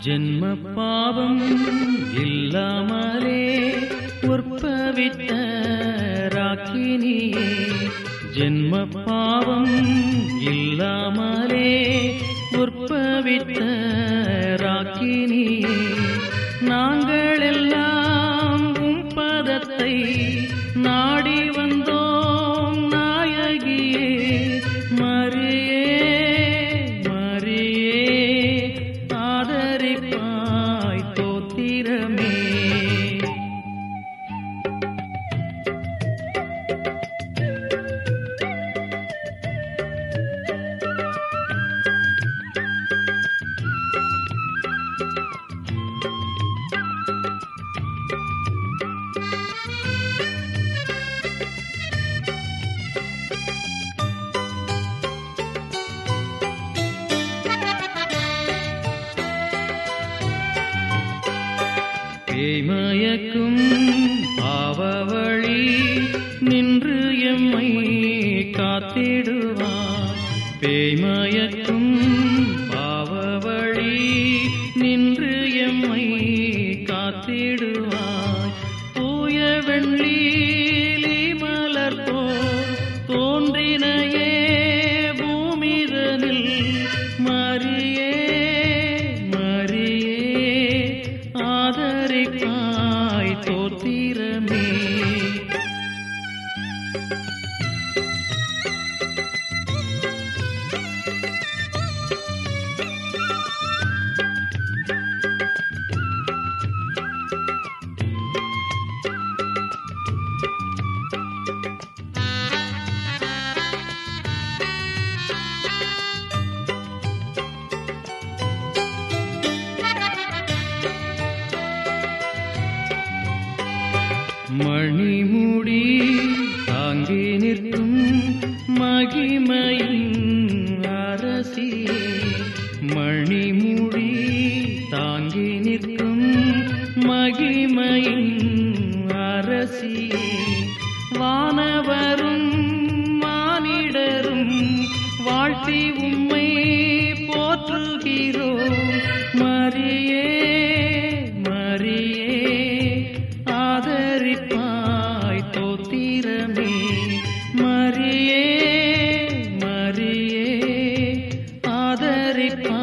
ஜென்ம பாவம் இல்லாமலே உற்பவித்த ராக்கினியே ஜென்ம பாவம் இல்லாமலே உற்பவித்த ராக்கினியே நாங்கள் எல்லாம் உம் பதத்தை நாடி வந்தோம் நாயகியே மரியே மரியே ஆதரிப்பாய் தோத்திரமே பேய்மயக்கும் பாவவழி நின்று எம்மை காத்திடுவார் பேய்மயக்கும் பாவவழி நின்று எம்மை காத்திடுவார் தூய வெள்ளீலி மலர் போல் தோன்றினையே பூமிதனில் மரியே மரியே ஆதரிப்பாய் தோத்திரமே மணிமுடி தாங்கி நிற்கும் மகிமையின் அரசியே மணிமுடி தாங்கி நிற்கும் மகிமையின் அரசியே வானவரும் மானிடரும் வாழ்த்தி உம்மை போற்றுகிறோம் மரியே மரியே ஆதரிப்பாய் தோத்திரமே மரியே மரியே ஆதரிப்பாய்